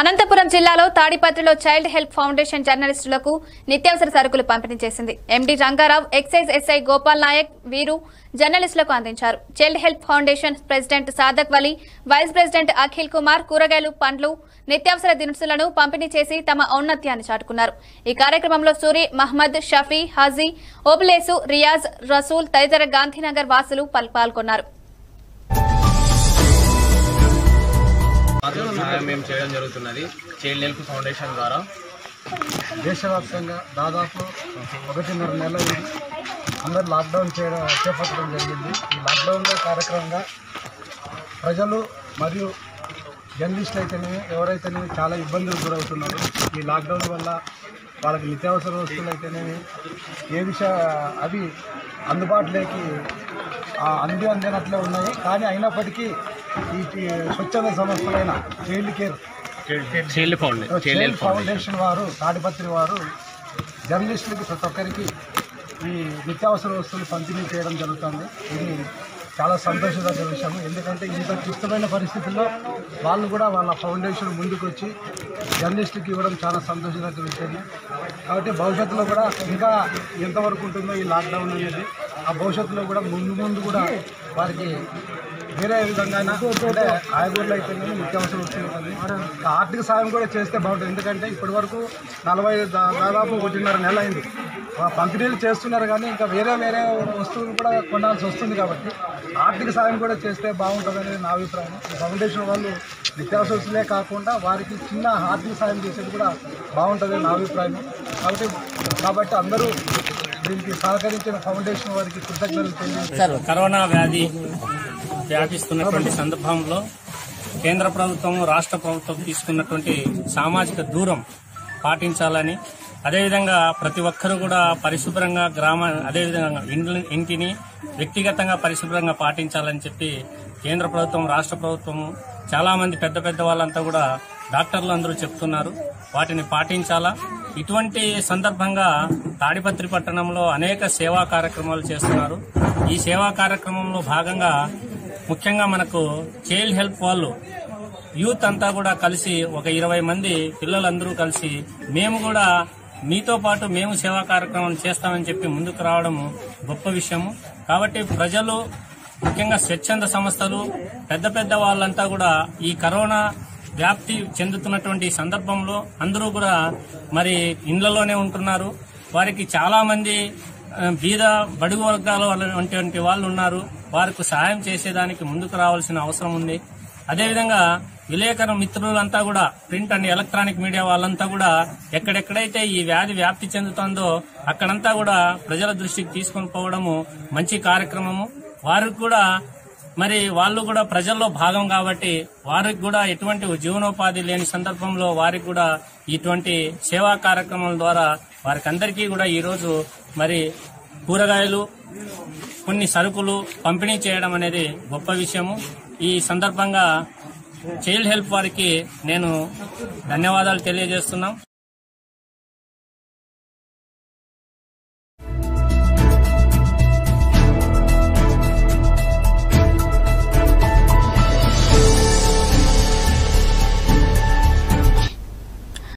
అనంతపురం జిల్లాలో తాడిపత్రిలో child help foundation జర్నలిస్టులకు నిత్యావసర సరుకులు పంపిణీ చేసింది MD Rangarao excise SI Gopal Naik వీరు జర్నలిస్టులకు అందించారు child help foundation president Sadak Vali vice president Akhil Kumar కూరగాయలు పండ్లు నిత్యావసర దినుసులను పంపిణీ చేసి తమ ఔన్నత్యాన్ని చాటుకున్నారు ఈ కార్యక్రమంలో సూరి మహ్మద్ షఫీ హాజీ ఓబులేసు రియాజ్ రసూల్ తదితర గాంధీనగర్ వాసులు పల్- పాల్గొన్నారు మాత్రం సహాయం మేము చేయడం జరుగుతున్నది చైల్డ్ హెల్ప్ ఫౌండేషన్ ద్వారా దేశవ్యాప్తంగా దాదాపు ఒకటిన్నర నెల అందరు లాక్డౌన్ చేయడం చేపట్టడం జరిగింది ఈ లాక్డౌన్లో కార్యక్రమంగా ప్రజలు మరియు జర్నలిస్టులు అయితేనేమి ఎవరైతేనేమి చాలా ఇబ్బందులు గురవుతున్నారు ఈ లాక్డౌన్ వల్ల వాళ్ళకి నిత్యావసర వస్తువులు అయితేనేమి ఏ విషయ అవి అందుబాటులోకి ఆ, అంది అందినట్లే ఉన్నాయి కానీ అయినప్పటికీ ఈ ఈ స్వచ్ఛంద సంస్థలైన child care child foundation child child help foundation foundation వారు తాడిపత్రి వారు జర్నలిస్టులకి ప్రతి ఒక్కరికి ఈ నిత్యావసర వస్తువులు పంపిణీ చేయడం జరుగుతుంది ఇది చాలా సంతోషదగ్గ విషయం ఎందుకంటే ఇంత క్లిష్టమైన పరిస్థితుల్లో వాళ్ళు కూడా వాళ్ళ ఫౌండేషన్ ముందుకు వచ్చి జర్నలిస్టుకి ఇవ్వడం చాలా సంతోషదగ్గ విషయం కాబట్టి భవిష్యత్తులో కూడా ఇంకా ఎంతవరకు ఉంటుందో ఈ లాక్డౌన్ అనేది ఆ భవిష్యత్తులో కూడా ముందు ముందు కూడా వారికి వేరే విధంగా అంటే ఆయగూరలు అయితే నిత్యావసర వస్తువులు కానీ ఇంకా ఆర్థిక సాయం కూడా చేస్తే బాగుంటుంది ఎందుకంటే ఇప్పటి వరకు నలభై దా- దాదాపు ఒకటిన్నర నెల అయింది ఆ పంపిణీలు చేస్తున్నారు కానీ ఇంకా వేరే వేరే వస్తువులు కూడా కొనాల్సి వస్తుంది కాబట్టి ఆర్థిక సాయం కూడా చేస్తే బాగుంటుంది అనేది నా అభిప్రాయం ఈ ఫౌండేషన్ వాళ్ళు నిత్యావసర వస్తువులే కాకుండా వారికి చిన్న ఆర్థిక సాయం చేసేది కూడా బాగుంటుంది నా అభిప్రాయం కాబట్టి కాబట్టి అందరూ దీనికి సహకరించిన ఫౌండేషన్ వారికి కృతజ్ఞతలు తెలియజేస్తారు కరోనా వ్యాధి వ్యాపిస్తున్నటువంటి సందర్భంలో కేంద్ర ప్రభుత్వం రాష్ట్ర ప్రభుత్వం తీసుకున్నటువంటి సామాజిక దూరం పాటించాలని అదేవిధంగా ప్రతి ఒక్కరూ కూడా పరిశుభ్రంగా గ్రామ అదేవిధంగా ఇండ్ల- ఇంటిని వ్యక్తిగతంగా పరిశుభ్రంగా పాటించాలని చెప్పి కేంద్ర ప్రభుత్వం రాష్ట్ర ప్రభుత్వము చాలా మంది పెద్ద పెద్ద వాళ్ళంతా కూడా డాక్టర్లు అందరూ చెప్తున్నారు వాటిని పాటించాలా ఇటువంటి సందర్భంగా తాడిపత్రి పట్టణంలో అనేక సేవా కార్యక్రమాలు చేస్తున్నారు ఈ సేవా కార్యక్రమంలో భాగంగా ముఖ్యంగా మనకు చైల్డ్ హెల్ప్ వాళ్ళు యూత్ అంతా కూడా కలిసి ఒక ఇరవై మంది పిల్లలందరూ కలిసి మేము కూడా మీతో పాటు మేము సేవా కార్యక్రమం చేస్తామని చెప్పి ముందుకు రావడం గొప్ప విషయము కాబట్టి ప్రజలు ముఖ్యంగా స్వచ్ఛంద సంస్థలు పెద్ద పెద్ద వాళ్ళంతా కూడా ఈ కరోనా వ్యాప్తి చెందుతున్నటువంటి ఈ సందర్భంలో అందరూ కూడా మరి ఇండ్లలోనే ఉంటున్నారు వారికి చాలా మంది ఆ, బీద బడుగు వర్గాల వంటి వాళ్ళు ఉన్నారు వారికి సహాయం చేసేదానికి ముందుకు రావాల్సిన అవసరం ఉంది అదేవిధంగా విలేకరు మిత్రులంతా కూడా ప్రింట్ అండ్ ఎలక్ట్రానిక్ మీడియా వాళ్ళంతా కూడా ఎక్కడెక్కడైతే ఈ వ్యాధి వ్యాప్తి చెందుతుందో అక్కడంతా కూడా ప్రజల దృష్టికి తీసుకొని పోవడము మంచి కార్యక్రమము వారికి కూడా మరి వాళ్ళు కూడా ప్రజల్లో భాగం కాబట్టి వారికి కూడా ఎటువంటి జీవనోపాధి లేని సందర్భంలో వారికి కూడా ఇటువంటి సేవా కార్యక్రమాల ద్వారా వారికి అందరికీ కూడా ఈరోజు మరి కూరగాయలు కొన్ని సరుకులు పంపిణీ చేయడం అనేది గొప్ప విషయము ఈ సందర్భంగా చైల్డ్ హెల్ప్ వారికి నేను ధన్యవాదాలు తెలియజేస్తున్నాం